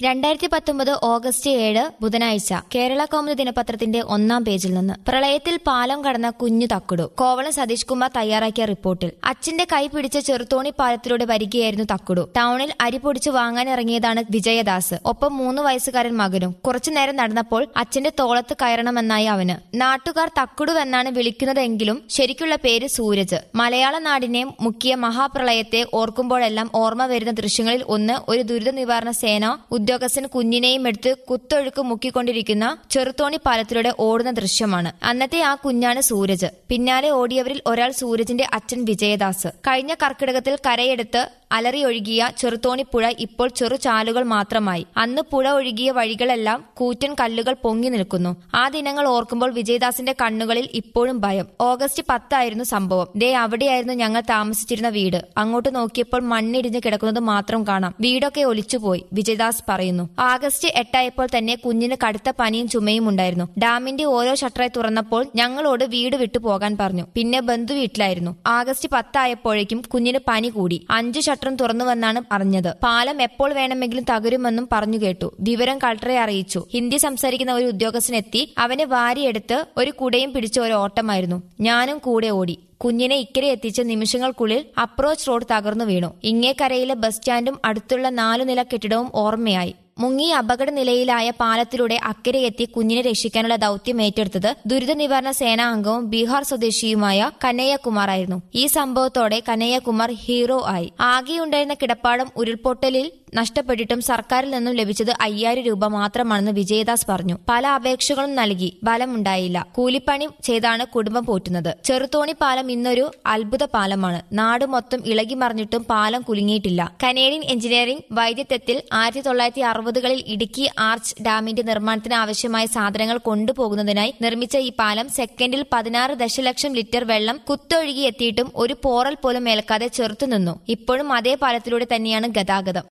രണ്ടായിരത്തി പത്തൊമ്പത് ഓഗസ്റ്റ് ഏഴ് ബുധനാഴ്ച കേരള കൗമുദി ദിനപത്രത്തിന്റെ ഒന്നാം പേജിൽ നിന്ന് പ്രളയത്തിൽ പാലം കടന്ന കുഞ്ഞു തക്കുടു കോവളം സതീഷ് കുമാർ തയ്യാറാക്കിയ റിപ്പോർട്ടിൽ അച്ഛന്റെ കൈ പിടിച്ച ചെറുത്തോണി പാലത്തിലൂടെ വരികയായിരുന്നു തക്കുടു ടൗണിൽ അരി പൊടിച്ചു വാങ്ങാനിറങ്ങിയതാണ് വിജയദാസ് ഒപ്പം മൂന്ന് വയസ്സുകാരൻ മകനും കുറച്ചുനേരം നടന്നപ്പോൾ അച്ഛന്റെ തോളത്ത് കയറണമെന്നായി അവന് നാട്ടുകാർ തക്കുടുവെന്നാണ് വിളിക്കുന്നതെങ്കിലും ശരിക്കുള്ള പേര് സൂരജ് മലയാള നാടിനെ മുക്കിയ മഹാപ്രളയത്തെ ഓർക്കുമ്പോഴെല്ലാം ഓർമ്മ വരുന്ന ദൃശ്യങ്ങളിൽ ഒന്ന് ഒരു ദുരിത നിവാരണ സേന ഉദ്യോഗസ്ഥൻ കുഞ്ഞിനെയും എടുത്ത് കുത്തൊഴുക്ക് മുക്കിക്കൊണ്ടിരിക്കുന്ന ചെറുത്തോണി പാലത്തിലൂടെ ഓടുന്ന ദൃശ്യമാണ് അന്നത്തെ ആ കുഞ്ഞാണ് സൂരജ് പിന്നാലെ ഓടിയവരിൽ ഒരാൾ സൂരജിന്റെ അച്ഛൻ വിജയദാസ് കഴിഞ്ഞ കർക്കിടകത്തിൽ കരയെടുത്ത് അലറിയൊഴുകിയ ചെറുത്തോണിപ്പുഴ ഇപ്പോൾ ചെറുചാലുകൾ മാത്രമായി അന്ന് പുഴ ഒഴുകിയ വഴികളെല്ലാം കൂറ്റൻ കല്ലുകൾ പൊങ്ങി നിൽക്കുന്നു ആ ദിനങ്ങൾ ഓർക്കുമ്പോൾ വിജയദാസിന്റെ കണ്ണുകളിൽ ഇപ്പോഴും ഭയം ഓഗസ്റ്റ് പത്തായിരുന്നു സംഭവം ദേ അവിടെയായിരുന്നു ഞങ്ങൾ താമസിച്ചിരുന്ന വീട് അങ്ങോട്ട് നോക്കിയപ്പോൾ മണ്ണിടിഞ്ഞ് കിടക്കുന്നത് മാത്രം കാണാം വീടൊക്കെ ഒലിച്ചുപോയി വിജയദാസ് പറയുന്നു ആഗസ്റ്റ് എട്ടായപ്പോൾ തന്നെ കുഞ്ഞിന് കടുത്ത പനിയും ചുമയും ഉണ്ടായിരുന്നു ഡാമിന്റെ ഓരോ ഷട്ടറായി തുറന്നപ്പോൾ ഞങ്ങളോട് വീട് വിട്ടു പോകാൻ പറഞ്ഞു പിന്നെ ബന്ധു വീട്ടിലായിരുന്നു ആഗസ്റ്റ് പത്തായപ്പോഴേക്കും കുഞ്ഞിന് പനി കൂടി അഞ്ചു ഷട്ടറും തുറന്നുവെന്നാണ് അറിഞ്ഞത് പാലം എപ്പോൾ വേണമെങ്കിലും തകരുമെന്നും പറഞ്ഞു കേട്ടു വിവരം കളക്ടറെ അറിയിച്ചു ഹിന്ദി സംസാരിക്കുന്ന ഒരു ഉദ്യോഗസ്ഥനെത്തി അവനെ വാരിയെടുത്ത് ഒരു കുടയും പിടിച്ച ഒരു ഓട്ടമായിരുന്നു ഞാനും കൂടെ ഓടി കുഞ്ഞിനെ ഇക്കരെ എത്തിച്ച നിമിഷങ്ങൾക്കുള്ളിൽ അപ്രോച്ച് റോഡ് തകർന്നു വീണു ഇങ്ങേക്കരയിലെ ബസ് സ്റ്റാൻഡും അടുത്തുള്ള നാലു നില കെട്ടിടവും ഓർമ്മയായി മുങ്ങി അപകട നിലയിലായ പാലത്തിലൂടെ അക്കരെ എത്തി കുഞ്ഞിനെ രക്ഷിക്കാനുള്ള ദൌത്യം ഏറ്റെടുത്തത് ദുരിത നിവാരണ സേനാ അംഗവും ബീഹാർ സ്വദേശിയുമായ കനയ്യകുമാർ ആയിരുന്നു ഈ സംഭവത്തോടെ കനയ്യകുമാർ ഹീറോ ആയി ആകെയുണ്ടായിരുന്ന കിടപ്പാടം ഉരുൾപൊട്ടലിൽ നഷ്ടപ്പെട്ടിട്ടും സർക്കാരിൽ നിന്നും ലഭിച്ചത് അയ്യായിരം രൂപ മാത്രമാണെന്ന് വിജയദാസ് പറഞ്ഞു പല അപേക്ഷകളും നൽകി ഫലമുണ്ടായില്ല കൂലിപ്പണി ചെയ്താണ് കുടുംബം പോറ്റുന്നത് ചെറുതോണി പാലം ഇന്നൊരു അത്ഭുത പാലമാണ് നാട് മൊത്തം ഇളകി മറിഞ്ഞിട്ടും പാലം കുലുങ്ങിയിട്ടില്ല കനേഡിയൻ എഞ്ചിനീയറിംഗ് വൈദ്യത്വത്തിൽ ആയിരത്തി തൊള്ളായിരത്തി അറുപതുകളിൽ ഇടുക്കി ആർച്ച് ഡാമിന്റെ നിർമ്മാണത്തിന് ആവശ്യമായ സാധനങ്ങൾ കൊണ്ടുപോകുന്നതിനായി നിർമ്മിച്ച ഈ പാലം സെക്കൻഡിൽ പതിനാറ് ദശലക്ഷം ലിറ്റർ വെള്ളം കുത്തൊഴുകി എത്തിയിട്ടും ഒരു പോറൽ പോലും ഏൽക്കാതെ ചെറുത്തുനിന്നു ഇപ്പോഴും അതേ പാലത്തിലൂടെ തന്നെയാണ് ഗതാഗതം